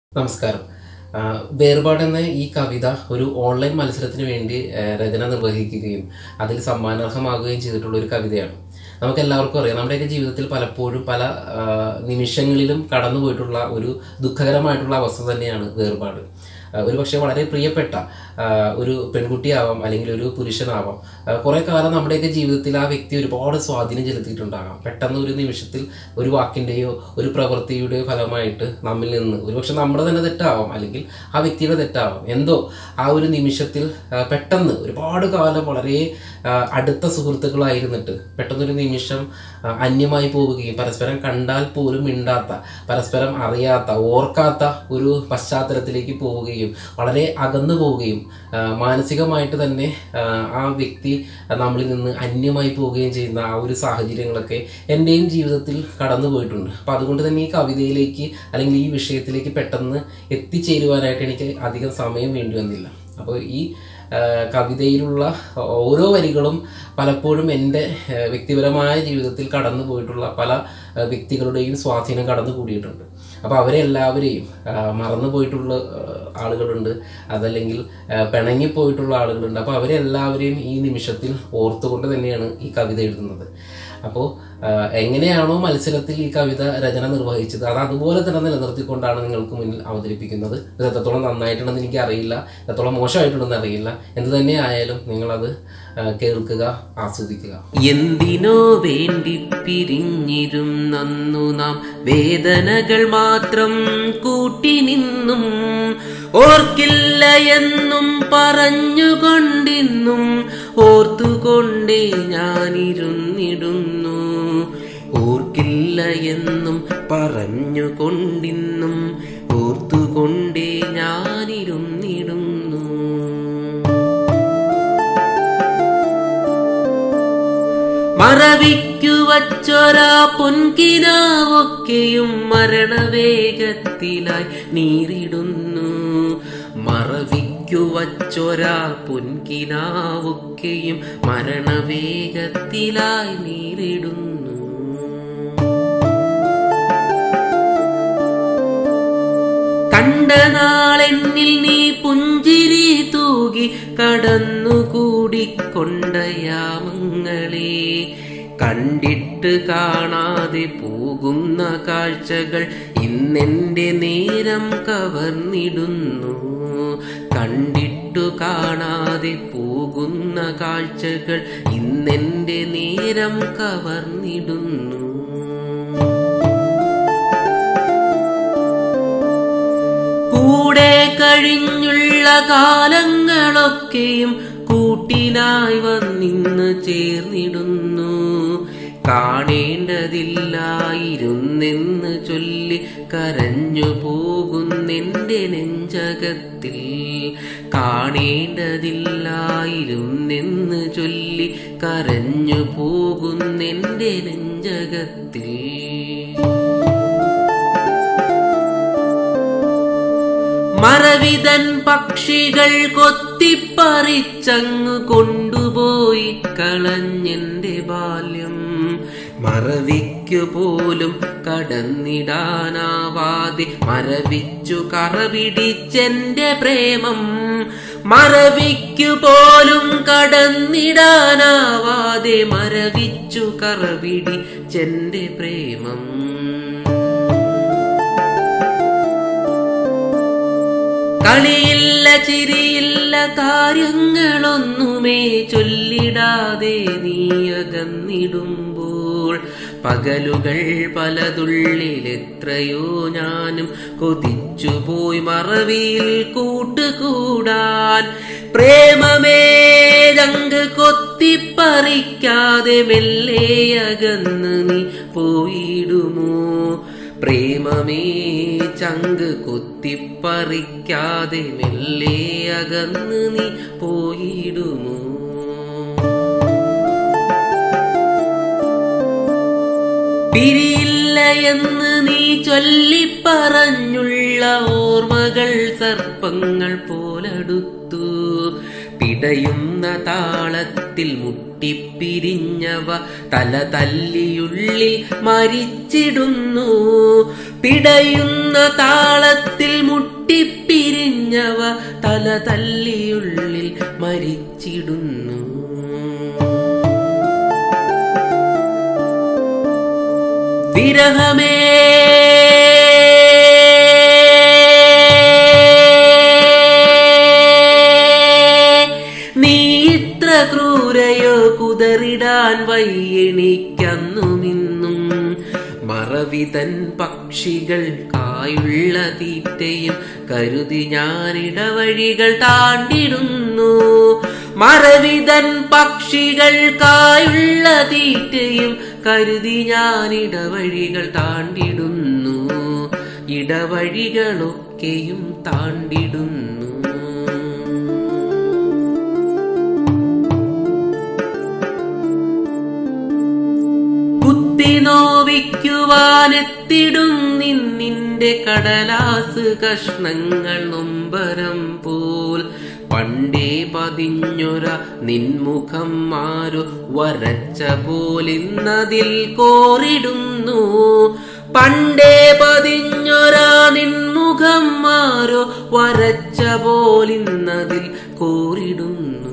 നമസ്കാരം ആ, വേർപാട് എന്ന ഈ കവിത ഒരു ഓൺലൈൻ മത്സരത്തിന് വേണ്ടി ആ, രചന നിർവഹിക്കുകയും അതിൽ സമ്മാനാർഹമാകുകയും ചെയ്തിട്ടുള്ള ഒരു കവിതയാണ് നമുക്ക് എല്ലാവർക്കും അറിയാം നമ്മുടെയൊക്കെ ജീവിതത്തിൽ പലപ്പോഴും പല ആ, നിമിഷങ്ങളിലും കടന്നു പോയിട്ടുള്ള ഒരു ദുഃഖകരമായിട്ടുള്ള അവസ്ഥ തന്നെയാണ് വേർപാട് ആ, ഒരു പക്ഷേ വളരെ പ്രിയപ്പെട്ട ആ, ഒരു പെൺകുട്ടിയാവാം അല്ലെങ്കിൽ ഒരു പുരുഷനാവാം ആ, കുറേ കാലം നമ്മുടെയൊക്കെ ജീവിതത്തിൽ ആ വ്യക്തി ഒരുപാട് സ്വാധീനം ചെലുത്തിയിട്ടുണ്ടാകാം പെട്ടെന്ന് ഒരു നിമിഷത്തിൽ ഒരു വാക്കിൻ്റെയോ ഒരു പ്രവൃത്തിയുടെയോ ഫലമായിട്ട് നമ്മിൽ നിന്ന് ഒരുപക്ഷെ നമ്മുടെ തന്നെ തെറ്റാവാം അല്ലെങ്കിൽ ആ വ്യക്തിയുടെ തെറ്റാവാം എന്തോ ആ ഒരു നിമിഷത്തിൽ ആ, പെട്ടെന്ന് ഒരുപാട് കാലം വളരെ ആ, അടുത്ത സുഹൃത്തുക്കളായിരുന്നിട്ട് പെട്ടെന്നൊരു നിമിഷം ആ, അന്യമായി പോവുകയും പരസ്പരം കണ്ടാൽ പോലും മിണ്ടാത്ത പരസ്പരം അറിയാത്ത ഓർക്കാത്ത ഒരു പശ്ചാത്തലത്തിലേക്ക് പോവുകയും വളരെ അകന്നു പോവുകയും ആ, മാനസികമായിട്ട് തന്നെ ആ, ആ വ്യക്തി നമ്മളിൽ നിന്ന് അന്യമായി പോവുകയും ചെയ്യുന്ന ആ ഒരു സാഹചര്യങ്ങളൊക്കെ എൻ്റെയും ജീവിതത്തിൽ കടന്നു പോയിട്ടുണ്ട് അപ്പോൾ അതുകൊണ്ട് തന്നെ ഈ കവിതയിലേക്ക് അല്ലെങ്കിൽ ഈ വിഷയത്തിലേക്ക് പെട്ടെന്ന് എത്തിച്ചേരുവാനായിട്ട് എനിക്ക് അധികം സമയം വേണ്ടി വന്നില്ല അപ്പോൾ ഈ ആ, കവിതയിലുള്ള ഓരോ വരികളും പലപ്പോഴും എൻ്റെ ആ, വ്യക്തിപരമായ ജീവിതത്തിൽ കടന്നു പോയിട്ടുള്ള പല ആ, വ്യക്തികളുടെയും സ്വാധീനം കടന്നു കൂടിയിട്ടുണ്ട് അപ്പോൾ അവരെ എല്ലാവരെയും ആ, മറന്നു പോയിട്ടുള്ള ആ, ആളുകളുണ്ട് അതല്ലെങ്കിൽ ആ, പിണങ്ങിപ്പോയിട്ടുള്ള ആളുകളുണ്ട് അപ്പോൾ അവരെ എല്ലാവരെയും ഈ നിമിഷത്തിൽ ഓർത്തുകൊണ്ട് തന്നെയാണ് ഈ കവിത എഴുതുന്നത് അപ്പോൾ എങ്ങനെയാണോ മത്സരത്തിൽ ഈ കവിത രചന നിർവഹിച്ചത് അത് അതുപോലെ തന്നെ നിലനിർത്തിക്കൊണ്ടാണ് നിങ്ങൾക്ക് മുന്നിൽ അവതരിപ്പിക്കുന്നത് ഇത് എത്രത്തോളം നന്നായിട്ടുണ്ടെന്ന് എനിക്ക് അറിയില്ല എത്രത്തോളം മോശമായിട്ടുണ്ടെന്ന് അറിയില്ല എന്ത് തന്നെ ആയാലും നിങ്ങളത് ആ, കേൾക്കുക ആസ്വദിക്കുക എന്തിനോ വേണ്ടി പിരിഞ്ഞിരുന്നു നാം വേദനകൾ മാത്രം കൂട്ടി നിന്നും ഓർക്കില്ല എന്നും പറഞ്ഞുകൊണ്ടിന്നും ഓർത്തുകൊണ്ടേ ഞാനിരുന്നിടുന്നു ഓർക്കില്ല എന്നും പറഞ്ഞുകൊണ്ടിന്നും ഓർത്തുകൊണ്ടേ ഞാനിരുന്നിടുന്നു മറവിക്കു വച്ചൊരാ പൊൻകിനാവൊക്കെയും മരണവേഗത്തിലായി നീറിടുന്നു മറവിക്കു വച്ചൊരാ പൊൻകിനാവൊക്കെയും മരണവേഗത്തിലായി നീറിടുന്നു കണ്ട നാളെന്നിൽ നീ പുഞ്ചിരി തൂകി കടന്നുകൂടിക്കൊണ്ട യാമങ്ങളെ കണ്ടിട്ട് കാണാതെ പോകുന്ന കാഴ്ചകൾ ഇന്നെന്റെ നേരം കവർന്നിടുന്നു കണ്ടിട്ടു കാണാതെ പോകുന്ന കാഴ്ചകൾ ഇന്നെന്റെ നേരം കവർന്നിടുന്നു കൂടെ കഴിഞ്ഞുള്ള കാലങ്ങളൊക്കെയും കൂട്ടിനായി വന്നിന്ന് ചേർന്നിടുന്നു കാണേണ്ടതില്ലായിരുന്നെന്ന് ചൊല്ലി കരഞ്ഞു പോകുന്നെന്റെ നെഞ്ചകത്തിൽ കാണേണ്ടതില്ലായിരുന്നെന്ന് ചൊല്ലി കരഞ്ഞു പോകുന്നെന്റെ നെഞ്ചകത്തിൽ മറവിതൻ പക്ഷികൾ കൊത്തിപ്പറിച്ചങ്ങു കൊണ്ടുപോയി കളഞ്ഞെന്റെ ബാല്യം മറവിക്കു പോലും കടന്നിടാനാവാതെ മറവിച്ചു കറപിടിച്ചെന്റെ പ്രേമം മറവിക്കു പോലും കടന്നിടാനാവാതെ മറവിച്ചു കറപിടിച്ചെന്റെ പ്രേമം കളിയില്ല ചിരിയില്ല കാര്യങ്ങളൊന്നുമേ ചൊല്ലിടാതെ നീയകന്നിടുമ്പോൾ പകലുകൾ പലതുള്ളിലെത്രയോ ഞാനും കൊതിച്ചുപോയി മറവിയിൽ കൂട്ടുകൂടാൻ പ്രേമമേ രംഗ് കൊത്തിപ്പറിക്കാതെ മെല്ലെ അകന്ന് നീ പോയിടുമോ പ്രേമമേ ചങ്ക് കൊത്തിപ്പറിക്കാതെ മെല്ലെ അകന്ന് നീ പോയിടുമോ പിരിയില്ല എന്ന് നീ ചൊല്ലിപ്പറഞ്ഞുള്ള ഓർമ്മകൾ സർപ്പങ്ങൾ പോലടുത്തു പിടയുന്ന താളത്തിൽ മുട്ടിപ്പിരിഞ്ഞവ തല തല്ലിയുള്ളിൽ മരിച്ചിടുന്നു പിടയുന്ന താളത്തിൽ മുട്ടി തല തല്ലിയുള്ളിൽ മരിച്ചിടുന്നു വിരഹമേ നീ ഇത്ര ക്രൂരയോ കുതറിടാൻ വയ്യെണിക്കന്നുമിന്നും മറവിതൻ പക്ഷികൾ കായുള്ള തീറ്റയും കരുതി ഞാനിടവഴികൾ താണ്ടിടുന്നു മറവിതൻ പക്ഷികൾ കായുള്ള തീറ്റയും കരുതി ഞാനിടവഴികൾ താണ്ടിടുന്നു ഇടവഴികളൊക്കെയും താണ്ടിടുന്നു കുത്തി നോവിക്കുവാനെത്തിടും നിന്നിന്റെ കടലാസ് കഷ്ണങ്ങൾ നൊമ്പരം പോൽ പണ്ടേ പതിഞ്ഞൊര നിൻമുഖം മാറു വരച്ച പോലിന്നതിൽ കോറിടുന്നു പണ്ടേ പതിഞ്ഞൊര നിൻമുഖം മാറു വരച്ച പോലിന്നതിൽ കോറിടുന്നു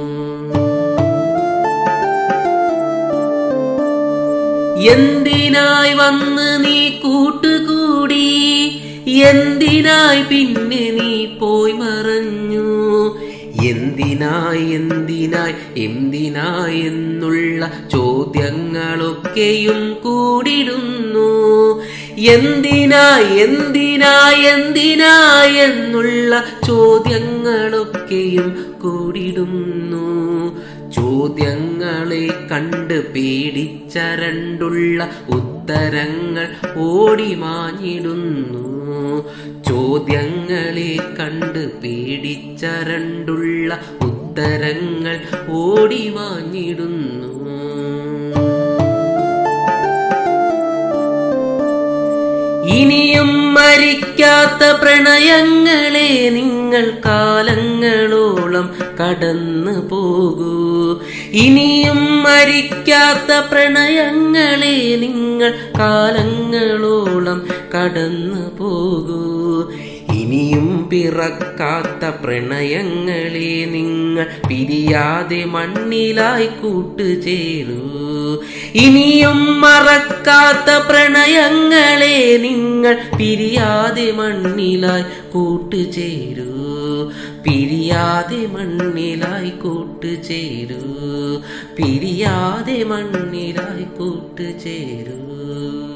എന്തിനായി വന്ന് നീ കൂട്ടുകൂടി എന്തിനായി പിന്നെ നീ പോയി മറഞ്ഞു എന്തിനായി എന്തിനായി എന്തിനായി എന്നുള്ള ചോദ്യങ്ങളൊക്കെയും കൂടിടുന്നു എന്തിനായി എന്തിനായി എന്തിനായി എന്നുള്ള ചോദ്യങ്ങളൊക്കെയും കൂടിടുന്നു ചോദ്യങ്ങളെ കണ്ട് പേടിച്ച രണ്ടുള്ള ഉത്തരങ്ങൾ ഓടി മാഞ്ഞിടുന്നു ചോദ്യങ്ങളെ കണ്ട് പേടിച്ച രണ്ടുള്ള ഉത്തരങ്ങൾ ഓടി മാഞ്ഞിടുന്നു ഇനിയും മരിക്കാത്ത പ്രണയങ്ങളെ നിങ്ങൾ കാലങ്ങളോളം കടന്നു പോകൂ ഇനിയും മരിക്കാത്ത പ്രണയങ്ങളെ നിങ്ങൾ കാലങ്ങളോളം കടന്നു പോകൂ ഇനിയും പിറക്കാത്ത പ്രണയങ്ങളെ നിങ്ങൾ പിരിയാതെ മണ്ണിലായി കൂട്ടുചേരൂ ഇനിയും മറക്കാത്ത പ്രണയങ്ങളെ നിങ്ങൾ പിരിയാതെ മണ്ണിലായി കൂട്ടുചേരൂ പിരിയാതെ മണ്ണിലായി കൂട്ടുചേരൂ പിരിയാതെ മണ്ണിലായി കൂട്ടുചേരൂ